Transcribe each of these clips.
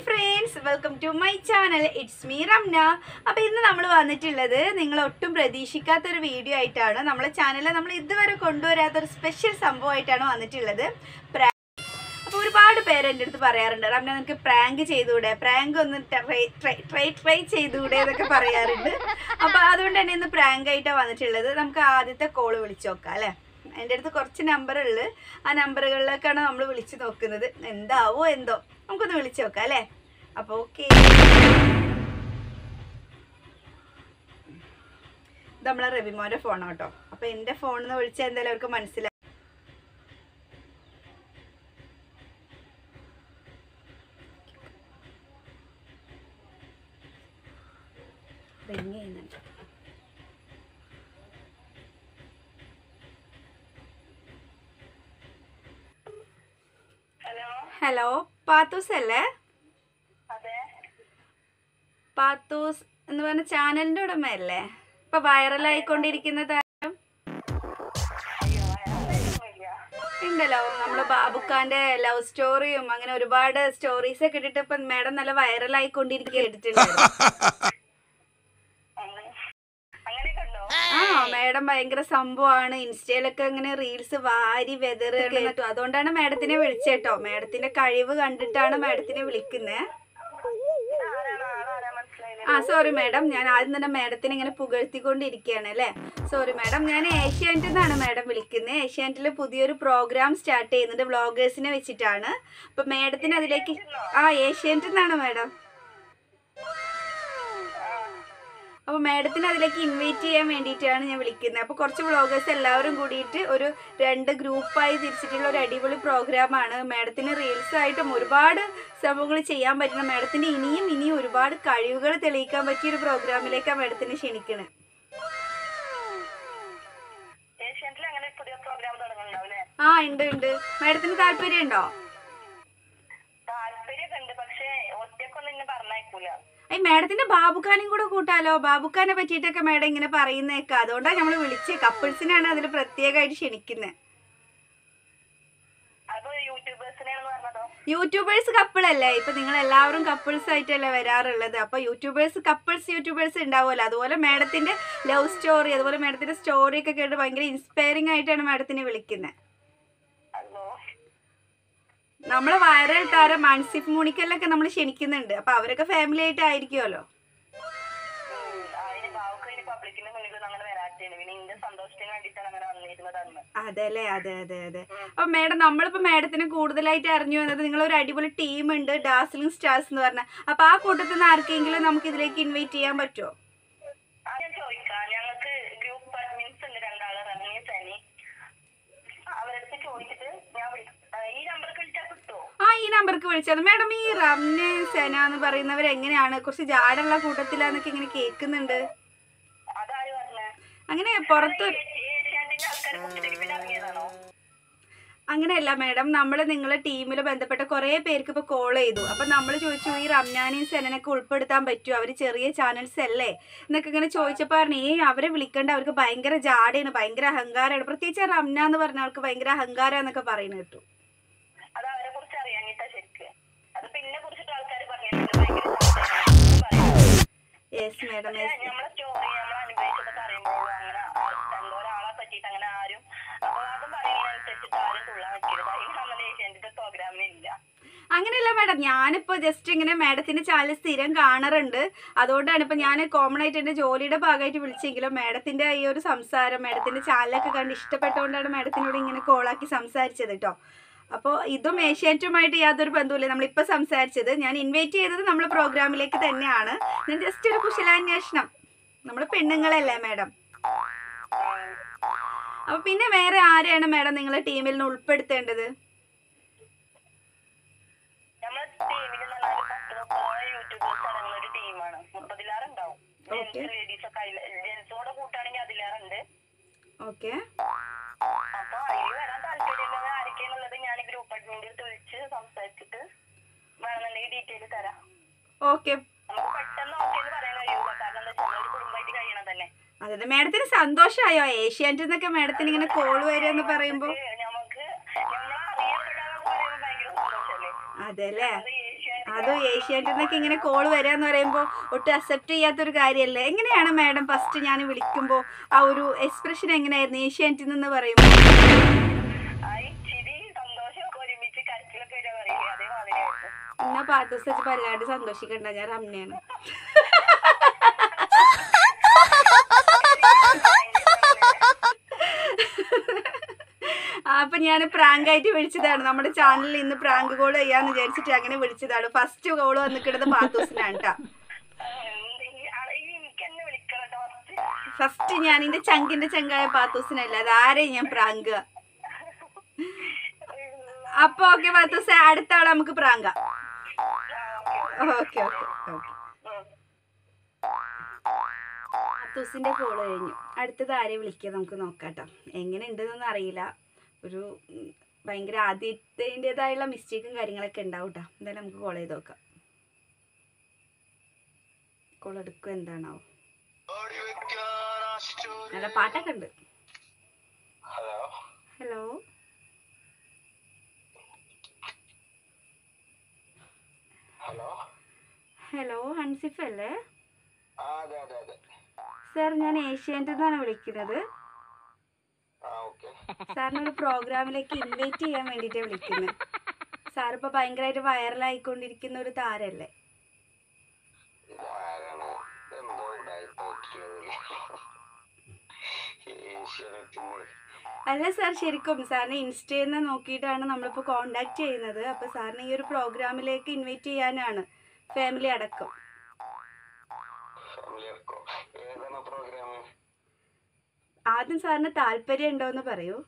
Friends welcome to my channel it's me Ramna അപ്പോൾ ഇന്ന് നമ്മൾ വന്നിട്ടുള്ളത് നിങ്ങൾ ഒട്ടും പ്രതീക്ഷിക്കാത്ത ഒരു വീഡിയോ ആയിട്ടാണ് നമ്മളെ ചാനലിൽ നമ്മൾ ഇതുവരെ കൊണ്ടുവരാത്ത ഒരു സ്പെഷ്യൽ സംഭവമായിട്ടാണ് വന്നിട്ടുള്ളത് പ്രാ- അപ്പോൾ ഒരുപാട് പേര് എൻ്റെ അടുത്ത് പറയാറുണ്ട് റംന നിനക്ക് പ്രാങ്ക് ചെയ്തുകൂടെ പ്രാങ്ക് ഒന്ന് ട്രൈ ട്രൈ ട്രൈ ട്രൈ ചെയ്തുകൂടെ എന്നൊക്കെ പറയാറുണ്ട് അപ്പോൾ അതുകൊണ്ട് തന്നെ ഇന്ന് പ്രാങ്ക് ആയിട്ടാണ് വന്നിട്ടുള്ളത് നമുക്ക് ആദ്യത്തെ കോള് വിളിച്ചു നോക്കാം അല്ലേ എൻ്റെ അടുത്ത് കുറച്ച് നമ്പറുള്ളു ആ നമ്പറുകളിലേക്കാണ് നമ്മൾ വിളിച്ച് നോക്കുന്നത് എന്താവോ എന്തോ നമുക്കൊന്ന് വിളിച്ചു നോക്കാം അല്ലേ അപ്പോൾ ഓക്കെ ഇത് നമ്മളെ റബിമോൻ്റെ ഫോണാണ് കേട്ടോ അപ്പോൾ എൻ്റെ ഫോണിൽ നിന്ന് വിളിച്ചാൽ എന്തായാലും അവർക്ക് മനസ്സിലായി റിങ് ചെയ്യുന്നുണ്ട് ഹലോ ഹലോ പാത്തൂസ് അല്ലേ അതെ പാത്തൂസ് എന്ന് പറഞ്ഞ ചാനലിന്റെ ഉടമയല്ലേ ഇപ്പൊ വൈറലായിക്കൊണ്ടിരിക്കുന്ന താരം അയ്യോ അയാളൊന്നുമില്ല ഉണ്ടല്ലോ നമ്മള് ബാബുക്കാന്റെ ലവ് സ്റ്റോറിയും അങ്ങനെ ഒരുപാട് സ്റ്റോറീസ് ഒക്കെ ഇട്ടിട്ട് ഇപ്പൊ മാഡം നല്ല വൈറലായിക്കൊണ്ടിരിക്കുക ഇട്ടിട്ടുണ്ടായിരുന്നു അങ്ങനെയൊക്കെ ഉണ്ടോ ആ മാഡം ഭയങ്കര സംഭവമാണ് ഇൻസ്റ്റയിലൊക്കെ ഇങ്ങനെ റീൽസ് വാരി വെതർ കേട്ടു അതുകൊണ്ടാണ് മാഡത്തിനെ വിളിച്ചേട്ടോ മാഡത്തിന്റെ കഴിവ് കണ്ടിട്ടാണ് മാഡത്തിനെ വിളിക്കുന്നത് ആരാണ് ആളാരാ മനസ്സിലായില്ല ആ സോറി മാഡം ഞാൻ ആദ്യം തന്നെ മാഡത്തിനെ ഇങ്ങനെ പുകഴ്ത്തിക്കൊണ്ടിരിക്കുകയാണ് അല്ലേ സോറി മാഡം ഞാൻ ഏഷ്യാനെറ്റിൽ നിന്നാണ് മാഡം വിളിക്കുന്നത് ഏഷ്യാനെറ്റിൽ പുതിയൊരു പ്രോഗ്രാം സ്റ്റാർട്ട് ചെയ്യുന്നുണ്ട് വ്ളോഗേഴ്സിനെ വെച്ചിട്ടാണ് അപ്പൊ മാഡത്തിന് അതിലേക്ക് ആ ഏഷ്യാനെറ്റിൽ നിന്നാണ് മാഡം അപ്പോൾ മാഡത്തിന് അതിലേക്ക് ഇൻവൈറ്റ് ചെയ്യാൻ വേണ്ടിയിട്ടാണ് ഞാൻ വിളിക്കുന്നത് അപ്പോൾ കുറച്ച് വ്ളോഗേഴ്സ് എല്ലാവരും കൂടിയിട്ട് ഒരു രണ്ട് ഗ്രൂപ്പായി തിരിച്ചിട്ടുള്ള ഒരു അടിപൊളി പ്രോഗ്രാമാണ് മാഡത്തിന് റീൽസ് ആയിട്ടും ഒരുപാട് സംഭവങ്ങൾ ചെയ്യാൻ പറ്റുന്ന മാഡത്തിന് ഇനിയും ഇനിയും ഒരുപാട് കഴിവുകൾ തെളിയിക്കാൻ പറ്റിയ ഒരു പ്രോഗ്രാമിലേക്കാണ് മാഡത്തിന് ക്ഷണിക്കണത് ഏഷ്യാനെറ്റിൽ അങ്ങനെ ഒരു പുതിയ പ്രോഗ്രാം തുടങ്ങുന്നുണ്ടാവില്ലേ ആ ഉണ്ട് ഉണ്ട് മാഡത്തിന് താല്പര്യം ഉണ്ടോ താല്പര്യമൊക്കെ ഉണ്ട് പക്ഷേ ഒറ്റക്കൊന്നും എന്നെ പറഞ്ഞയക്കൂല ഈ മാഡത്തിന്റെ ബാബുഖാനും കൂടെ കൂട്ടാലോ ബാബുഖാനെ പറ്റിയിട്ടൊക്കെ മാഡം ഇങ്ങനെ പറയുന്നേക്ക അതുകൊണ്ടാണ് നമ്മൾ വിളിച്ചത് കപ്പിൾസിനാണ് അതിൽ പ്രത്യേകമായിട്ട് ക്ഷണിക്കുന്നത് അപ്പൊ യൂട്യൂബേഴ്സിനെയാണെന്ന് പറഞ്ഞതോ യൂട്യൂബേഴ്സ് കപ്പിളല്ലേ ഇപ്പൊ നിങ്ങൾ എല്ലാവരും കപ്പിൾസ് ആയിട്ടല്ലേ വരാറുള്ളത് അപ്പൊ യൂട്യൂബേഴ്സ് കപ്പിൾസ് യൂട്യൂബേഴ്സ് ഉണ്ടാവുമല്ലോ അതുപോലെ മാഡത്തിന്റെ ലവ് സ്റ്റോറി അതുപോലെ മാഡത്തിന്റെ സ്റ്റോറി ഒക്കെ കേട്ട് ഭയങ്കര ഇൻസ്പയറിംഗ് ആയിട്ടാണ് മാഡത്തിനെ വിളിക്കുന്നത് അല്ലോ നമ്മളെ വൈറൽ താരം മൺസിഫ് മുണിക്കലൊക്കെ നമ്മൾ ക്ഷണിക്കുന്നുണ്ട് അപ്പൊ അവരൊക്കെ ഫാമിലി ആയിട്ടായിരിക്കുമല്ലോ അതിന് ബാവുക്ക് അതിന് പബ്ലിക്കിന്റെ മുന്നിൽ അങ്ങനെ വരാത്തേന് പിന്നെ ഇന്റെ സന്തോഷത്തിന് വേണ്ടിയിട്ടാണ് അങ്ങനെ വന്നിരുന്നത് അന്ന് അതെല്ലേ അതെ അതെ അതെ അപ്പൊ മാഡം നമ്മളിപ്പോ മാഡത്തിനെ കൂടുതലായിട്ട് അറിഞ്ഞു വന്നത് നിങ്ങൾ ഒരു അടിപൊളി ടീം ഉണ്ട് ഡാസ്ലിംഗ് സ്റ്റാർസ് എന്ന് പറഞ്ഞ അപ്പൊ ആ കൂട്ടത്തിൽ നിന്ന് ആർക്കെങ്കിലും നമുക്ക് ഇതിലേക്ക് ഇൻവൈറ്റ് ചെയ്യാൻ പറ്റുമോ ആ, ഞാൻ ചോദിക്കാം ഞങ്ങൾക്ക് ഗ്രൂപ്പ് അഡ്മിൻസ് ഉണ്ട് രണ്ടാള് റമീ സനി അവരടുത്ത് ചോദിച്ചിട്ട് ഞാൻ വിളിക്കാം ആ, ഈ നമ്പർക്ക് വിളിച്ചാൽ കിട്ടുമോ ആ ഈ നമ്പർക്ക് വിളിച്ചത് മാഡം ഈ റംനെ സെന എന്ന് പറയുന്നവർ എങ്ങനെയാണ് കുറച്ച് ജാടുള്ള കൂട്ടത്തിലാന്നൊക്കെ ഇങ്ങനെ കേൾക്കുന്നുണ്ട് അതാര് പറഞ്ഞേ അങ്ങനെ പുറത്ത് ഏഷ്യാനെറ്റിന്റെ ആൾക്കാർ കുട്ടിക്ക് പിന്നെ ഇറങ്ങിയതാണോ അങ്ങനെയല്ല മാഡം നമ്മൾ നിങ്ങളെ ടീമിൽ ബന്ധപ്പെട്ട കുറേ പേർക്ക് ഇപ്പോൾ കോൾ ചെയ്തു അപ്പം നമ്മൾ ചോദിച്ചു ഈ റംനാനെയും സെനനൊക്കെ ഉൾപ്പെടുത്താൻ പറ്റുമോ അവർ ചെറിയ ചാനൽസ് അല്ലേ എന്നൊക്കെ ഇങ്ങനെ ചോദിച്ചപ്പോൾ പറഞ്ഞു ഏ അവരെ വിളിക്കേണ്ട അവർക്ക് ഭയങ്കര ജാടയാണ് ഭയങ്കര അഹങ്കാരമാണ് പ്രത്യേകിച്ച് ആ റംന എന്ന് പറഞ്ഞ ആൾക്ക് ഭയങ്കര അഹങ്കാരം എന്നൊക്കെ പറയുന്നത് കേട്ടു അത് അവരെ കുറിച്ച് അറിയാഞ്ഞിട്ടാ ശരിക്ക് അത് പിന്നെ കുറിച്ചിട്ട് ആൾക്കാർ പറഞ്ഞിട്ടുണ്ട് ഭയങ്കര സംശയമാണ് പറയുന്നത്. യെസ് മാഡം പക്ഷേ യെസ് നമ്മളെ സ്റ്റോറി നമ്മൾ അനുഭവിച്ചതൊക്കെ അറിയുമ്പോൾ അങ്ങനെ ആ- എന്തോ ഒരാളെ പറ്റിയിട്ട് അങ്ങനെ ആരും അപവാദം പറയുന്നതനുസരിച്ചിട്ട് ആരും തുള്ളാൻ പറ്റരുത് അതിന് നമ്മുടെ ഏഷ്യാനെറ്റിന്റെ പ്രോഗ്രാമിനില്ല അങ്ങനെയല്ല മാഡം ഞാനിപ്പോൾ ജസ്റ്റ് ഇങ്ങനെ മാഡത്തിന്റെ ചാനൽ സ്ഥിരം കാണാറുണ്ട് അതുകൊണ്ടാണ് ഇപ്പം ഞാൻ കോമൺ ആയിട്ട് എൻ്റെ ജോലിയുടെ ഭാഗമായിട്ട് വിളിച്ചെങ്കിലും മാഡത്തിന്റെ ഈ ഒരു സംസാരം മാഡത്തിന്റെ ചാനലൊക്കെ കണ്ട് ഇഷ്ടപ്പെട്ടുകൊണ്ടാണ് മാഡത്തിനോട് ഇങ്ങനെ കോളാക്കി സംസാരിച്ചത് കേട്ടോ അപ്പോൾ ഇതും ഏഷ്യാനെറ്റുമായിട്ട് യാതൊരു ബന്ധവുമില്ല നമ്മളിപ്പോൾ സംസാരിച്ചത് ഞാൻ ഇൻവൈറ്റ് ചെയ്തത് നമ്മളെ പ്രോഗ്രാമിലേക്ക് തന്നെയാണ് ഞാൻ ജസ്റ്റ് ഒരു കുശലാന്വേഷണം നമ്മൾ പെണ്ണുങ്ങളല്ലേ മാഡം അപ്പോൾ പിന്നെ വേറെ ആരെയാണ് മാഡം നിങ്ങളെ ടീമിൽ നിന്ന് ഉൾപ്പെടുത്തേണ്ടത് നമ്മളെ ടീമിൽ എന്ന് പറഞ്ഞാൽ പത്ത് മുപ്പതോളം യൂട്യൂബേഴ്സ് അടങ്ങുന്ന ഒരു ടീമാണ് മുപ്പതിലാറ് ഉണ്ടാവും Okay. ലേഡീസ് ഒക്കെ ജെൻസോടെ കൂട്ടാണെങ്കിൽ അതിലേറുണ്ട് ഓക്കെ അപ്പൊ അതിൽ വരാൻ താല്പര്യമുള്ളത് ആരൊക്കെയാന്നുള്ളത് ഞാൻ ഗ്രൂപ്പ് അഡ്മിൻ്റെ അടുത്ത് വിളിച്ച് സംസാരിച്ചിട്ട് വേണമെന്നുണ്ടെങ്കിൽ ഡീറ്റെയിൽ തരാം ഓക്കെ നമുക്ക് പെട്ടെന്ന് ഓക്കെ എന്ന് പറയാൻ കഴിയൂല കാരണം എന്താ വെച്ചാൽ ഒരു കുടുംബമായിട്ട് കഴിയണം തന്നെ അതെ മാഡത്തിന് സന്തോഷമായോ ഏഷ്യാനെറ്റിൽ നിന്നൊക്കെ മാഡത്തിന് ഇങ്ങനെ കോൾ വരിക എന്ന് പറയുമ്പോൾ നമുക്ക് നമ്മളെ അറിയപ്പെടാന്നൊക്കെ പറയുമ്പോൾ ഭയങ്കര സന്തോഷല്ലേ അതെ അല്ലേ അത് ഏഷ്യാനെറ്റ് അതും ഏഷ്യാനെറ്റിൽ നിന്നൊക്കെ ഇങ്ങനെ കോൾ വരാന്ന് പറയുമ്പോൾ ഒട്ടും അക്സെപ്റ്റ് ചെയ്യാത്തൊരു കാര്യമല്ലേ എങ്ങനെയാണ് മാഡം ഫസ്റ്റ് ഞാൻ വിളിക്കുമ്പോൾ ആ ഒരു എക്സ്പ്രഷൻ എങ്ങനെയായിരുന്നു ഏഷ്യാനെറ്റിൽ നിന്ന് പറയുമ്പോൾ ആ ഈ ചിരി സന്തോഷമൊക്കെ ഒരുമിച്ച് കരച്ചിലൊക്കെ വരിക പറയില്ലേ അതേമാതിരിയായിരുന്നു എന്നാ പാട്ട് വെച്ച് വല്ലാണ്ട് സന്തോഷിക്കണ്ട ഞാൻ റമ്നയാണ് ആ, അപ്പൊ ഞാൻ പ്രാങ്ക് ആയിട്ട് വിളിച്ചതാണ് നമ്മുടെ ചാനലിൽ ഇന്ന് പ്രാങ്ക് കോൾ ചെയ്യാന്ന് വിചാരിച്ചിട്ട് അങ്ങനെ വിളിച്ചതാണ് ഫസ്റ്റ് കോൾ വന്നിക്കിടുന്നത് പാത്തൂസിനാണ് കേട്ടോ എനിക്ക് എന്നെ വിളിക്കണം കേട്ടോ ഫസ്റ്റ് ഫസ്റ്റ് ഞാൻ എന്റെ ചങ്കിന്റെ ചങ്കായ പാത്തൂസിനല്ല അത് ആരെയും ഞാൻ പ്രാങ്ക് അപ്പൊ ഓക്കെ പാത്തൂസ് അടുത്ത ആളെ നമുക്ക് പ്രാങ്ക ഓക്കെ ഓക്കെ ഓക്കെ പാത്തൂസിന്റെ കോള് കഴിഞ്ഞു അടുത്തത് ആരെ വിളിക്കുക നമുക്ക് നോക്കാട്ടോ എങ്ങനെ ഉണ്ടെന്നൊന്നും അറിയില്ല ഒരു ഉം, ഭയങ്കര ആദ്യത്തേൻ്റെതായുള്ള മിസ്റ്റേക്കും കാര്യങ്ങളൊക്കെ ഉണ്ടാവും കേട്ടോ എന്തായാലും നമുക്ക് കോൾ ചെയ്ത് നോക്കാം കോൾ എടുക്കുക എന്താണാവോ നല്ല പാട്ടൊക്കെ ഉണ്ട് hello hello hello hello Hansif അല്ലേ ആ അതെ അതെ അതെ സാർ ഞാൻ ഏഷ്യാനെറ്റിൽ നിന്നാണ് വിളിക്കുന്നത് ആ ഓക്കെ സാറിന് ഒരു പ്രോഗ്രാമിലേക്ക് ഇൻവൈറ്റ് ചെയ്യാൻ വേണ്ടിയിട്ടാണ് വിളിക്കുന്നത് സാർ ഇപ്പോൾ ഭയങ്കരമായിട്ട് വൈറലായിക്കൊണ്ടിരിക്കുന്ന ഒരു താരല്ലേ ഇതാരാണ് എന്തോ ഉണ്ടായിപ്പോയിട്ടുള്ളത് ഏഷ്യാനെറ്റിന് അല്ല സാർ ശരിക്കും സാറിന് ഇൻസ്റ്റയിൽ നിന്ന് നോക്കിയിട്ടാണ് നമ്മളിപ്പോൾ കോണ്ടാക്ട് ചെയ്യുന്നത് അപ്പോൾ സാറിന് ഈ ഒരു പ്രോഗ്രാമിലേക്ക് ഇൻവൈറ്റ് ചെയ്യാനാണ് ഫാമിലി അടക്കം ഫാമിലി അടക്കം ഏതാണ് പ്രോഗ്രാം ആദ്യം സാറിന് താല്പര്യം ഉണ്ടോയെന്ന് പറയൂ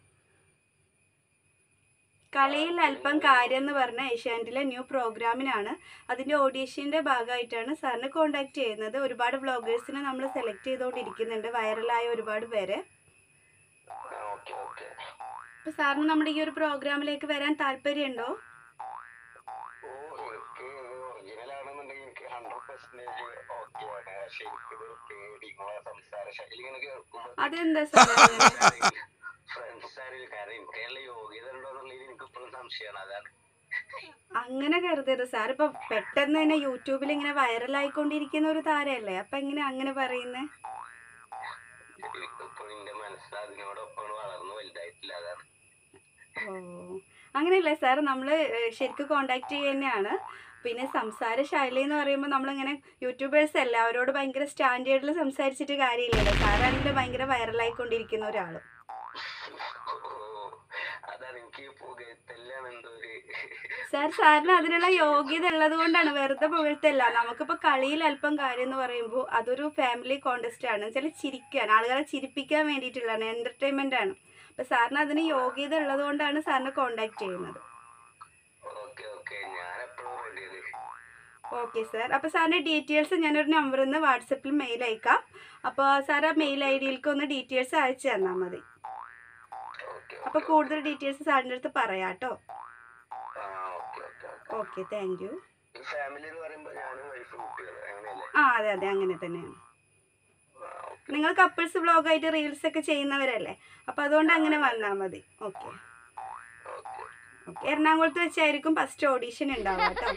കളിയിൽ അല്പം കാര്യം എന്ന് പറഞ്ഞ ഏഷ്യാനെറ്റിലെ ന്യൂ പ്രോഗ്രാമിനാണ് അതിൻ്റെ ഓഡീഷൻ്റെ ഭാഗമായിട്ടാണ് സാറിനെ കോണ്ടാക്ട് ചെയ്യുന്നത് ഒരുപാട് വ്ളോഗേഴ്സിനെ നമ്മൾ സെലക്ട് ചെയ്തുകൊണ്ടിരിക്കുന്നുണ്ട് വൈറലായ ഒരുപാട് പേരെ ഓക്കെ ഓക്കെ അപ്പോൾ സാറിന് നമ്മുടെ ഈ ഒരു പ്രോഗ്രാമിലേക്ക് വരാൻ താല്പര്യമുണ്ടോ ഓ എനിക്ക് ഒറിജിനൽ ആണെന്നുണ്ടെങ്കിൽ എനിക്ക് ഹൺഡ്രഡ് പെർസെന്റേജ് ഓക്കെയാണ് പക്ഷെ എനിക്കിത് പേടി നിങ്ങളെ സംസാര ശൈലി ഇങ്ങനെ കേൾക്കുമ്പോൾ അതെന്താ സാർ അങ്ങനെ? ഫ്രണ്ട്സ് ആരെങ്കിലും കാരണം എനിക്കുള്ള യോഗ്യത ഉണ്ടോ എന്നുള്ളതിൽ എനിക്ക് ഇപ്പോഴും സംശയമാണ് അതാണ് അങ്ങനെ കരുതരുത് സാർ ഇപ്പൊ പെട്ടെന്ന് തന്നെ യൂട്യൂബിൽ ഇങ്ങനെ വൈറലായിക്കൊണ്ടിരിക്കുന്ന ഒരു താരമല്ലേ അപ്പൊ എങ്ങനെ അങ്ങനെ പറയുന്നേ എനിക്കിപ്പോ എന്റെ മനസ്സിൽ അതിനോടൊപ്പം വളർന്നു വലുതായിട്ടില്ല അതാണ് ഓ അങ്ങനെയല്ലേ സാർ നമ്മൾ ശരിക്കും കോണ്ടാക്ട് ചെയ്യുക തന്നെയാണ് പിന്നെ സംസാര ശൈലി എന്ന് പറയുമ്പോൾ നമ്മളിങ്ങനെ യൂട്യൂബേഴ്സ് അല്ല അവരോട് ഭയങ്കര സ്റ്റാൻഡേർഡിൽ സംസാരിച്ചിട്ട് കാര്യമില്ലല്ലോ സാറാണെങ്കിൽ ഭയങ്കര വൈറലായിക്കൊണ്ടിരിക്കുന്ന ഒരാൾ ഓ, അതാണ് എനിക്ക് പുകയത്തെല്ലാം എന്തോ ഒരു സാർ സാറിന് അതിനുള്ള യോഗ്യത ഉള്ളത് കൊണ്ടാണ് വെറുതെ പുകഴ്ത്തല്ല നമുക്കിപ്പോൾ കളിയിൽ അല്പം കാര്യം എന്ന് പറയുമ്പോൾ അതൊരു ഫാമിലി കോണ്ടസ്റ്റ് ആണ് ചില ചിരിക്കാൻ ആളുകളെ ചിരിപ്പിക്കാൻ വേണ്ടിയിട്ടുള്ളതാണ് എൻ്റർടൈൻമെൻ്റ് ആണ് അപ്പോൾ സാറിന് അതിന് യോഗ്യത ഉള്ളത് കൊണ്ടാണ് സാറിനെ കോണ്ടാക്ട് ചെയ്യുന്നത് ഓക്കെ ഓക്കെ ഞാൻ എപ്പോഴും റെഡിയത് ഓക്കെ സാർ അപ്പോൾ സാറിൻ്റെ ഡീറ്റെയിൽസ് ഞാനൊരു നമ്പറിൽ നിന്ന് വാട്സപ്പിൽ മെയിൽ അയക്കാം അപ്പോൾ സാർ ആ മെയിൽ ഐ ഡിയിലേക്ക് ഒന്ന് ഡീറ്റെയിൽസ് അയച്ചു തന്നാൽ മതി ഓക്കെ അപ്പോൾ കൂടുതൽ ഡീറ്റെയിൽസ് സാറിൻ്റെ അടുത്ത് പറയാം കേട്ടോ ആ okay okay okay okay thank you ഈ ഫാമിലി എന്ന് പറയുമ്പോൾ ഞാനും വൈഫ് കുട്ടികൾ അങ്ങനെയല്ലേ ആ അതെ അതെ അങ്ങനെ തന്നെയാണ് ആ ഓക്കെ നിങ്ങൾ കപ്പിൾസ് വ്ളോഗായിട്ട് റീൽസ് ഒക്കെ ചെയ്യുന്നവരല്ലേ അപ്പോൾ അതുകൊണ്ട് അങ്ങനെ വന്നാൽ മതി ഓക്കെ ഓക്കെ ഓക്കെ എറണാകുളത്ത് വെച്ചായിരിക്കും ഫസ്റ്റ് ഓഡീഷൻ ഉണ്ടാവുക കേട്ടോ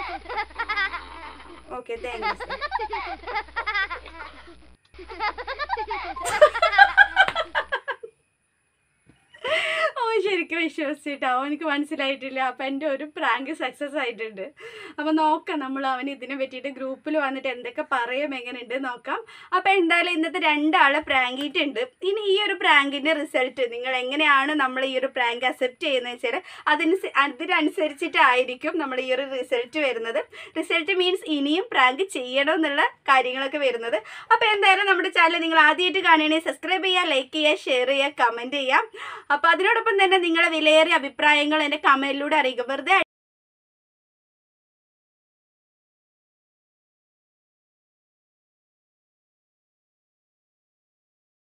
ഓക്കെ താങ്ക് യു സർ ഓ ശരിക്കും വിശ്വസിച്ചിട്ടോ എനിക്ക് മനസ്സിലായിട്ടില്ല അപ്പം എൻ്റെ ഒരു പ്രാങ്ക് സക്സസ് ആയിട്ടുണ്ട് അപ്പോൾ നോക്കാം നമ്മൾ അവൻ ഇതിനെ പറ്റിയിട്ട് ഗ്രൂപ്പിൽ വന്നിട്ട് എന്തൊക്കെ പറയും എങ്ങനെയുണ്ട് നോക്കാം അപ്പോൾ എന്തായാലും ഇന്നത്തെ രണ്ടാളെ പ്രാങ്കിയിട്ടുണ്ട് ഇനി ഈ ഒരു പ്രാങ്കിൻ്റെ റിസൾട്ട് നിങ്ങൾ എങ്ങനെയാണ് നമ്മൾ ഈ ഒരു പ്രാങ്ക് അക്സെപ്റ്റ് ചെയ്യുന്നത് വെച്ചാൽ അതിന് അതിനനുസരിച്ചിട്ടായിരിക്കും നമ്മൾ ഈ ഒരു റിസൾട്ട് വരുന്നത് റിസൾട്ട് മീൻസ് ഇനിയും പ്രാങ്ക് ചെയ്യണം എന്നുള്ള കാര്യങ്ങളൊക്കെ വരുന്നത് അപ്പോൾ എന്തായാലും നമ്മുടെ ചാനൽ നിങ്ങൾ ആദ്യമായിട്ട് കാണുകയാണെങ്കിൽ സബ്സ്ക്രൈബ് ചെയ്യുക ലൈക്ക് ചെയ്യുക ഷെയർ ചെയ്യുക കമൻറ്റ് ചെയ്യുക അപ്പോൾ അതിനോടൊപ്പം തന്നെ നിങ്ങളുടെ വിലയേറിയ അഭിപ്രായങ്ങൾ എൻ്റെ കമൻറ്റിലൂടെ അറിയിക്കുക വെറുതെ